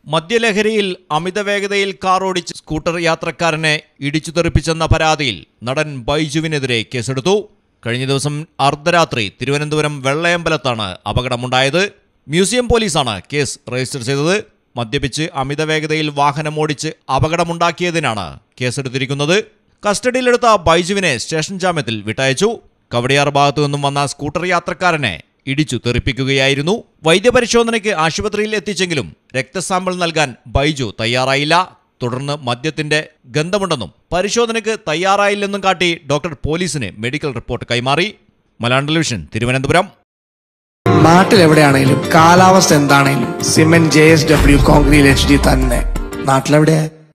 മദ്യലഹരിയിൽ അമിത വേഗതയിൽ കാർ ഓടിച്ച് സ്കൂട്ടർ യാത്രക്കാരനെ ഇടിച്ചു തെറിപ്പിച്ചെന്ന പരാതിയിൽ നടൻ ബൈജുവിനെതിരെ കേസെടുത്തു കഴിഞ്ഞ ദിവസം അർദ്ധരാത്രി തിരുവനന്തപുരം വെള്ളയമ്പലത്താണ് അപകടമുണ്ടായത് മ്യൂസിയം പോലീസാണ് കേസ് രജിസ്റ്റർ ചെയ്തത് മദ്യപിച്ച് അമിത വേഗതയിൽ വാഹനമോടിച്ച് അപകടമുണ്ടാക്കിയതിനാണ് കേസെടുത്തിരിക്കുന്നത് കസ്റ്റഡിയിലെടുത്ത ബൈജുവിനെ സ്റ്റേഷൻ ജാമ്യത്തിൽ വിട്ടയച്ചു കവടിയാർ ഭാഗത്തു നിന്നും വന്ന സ്കൂട്ടർ യാത്രക്കാരനെ ഇടിച്ചു തെറിപ്പിക്കുകയായിരുന്നു വൈദ്യപരിശോധനയ്ക്ക് ആശുപത്രിയിൽ എത്തിച്ചെങ്കിലും രക്തസാമ്പിൾ നൽകാൻ ബൈജു തയ്യാറായില്ല തുടർന്ന് മദ്യത്തിന്റെ ഗന്ധമുണ്ടെന്നും പരിശോധനയ്ക്ക് തയ്യാറായില്ലെന്നും കാട്ടി ഡോക്ടർ പോലീസിന് മെഡിക്കൽ റിപ്പോർട്ട് കൈമാറി മലയാളം ടെലിവിഷൻ തിരുവനന്തപുരം നാട്ടിലെവിടെയാണെങ്കിലും കാലാവസ്ഥ എന്താണെങ്കിലും cement J S W concrete H D തന്നെ നാട്ടിലെവിടെയാ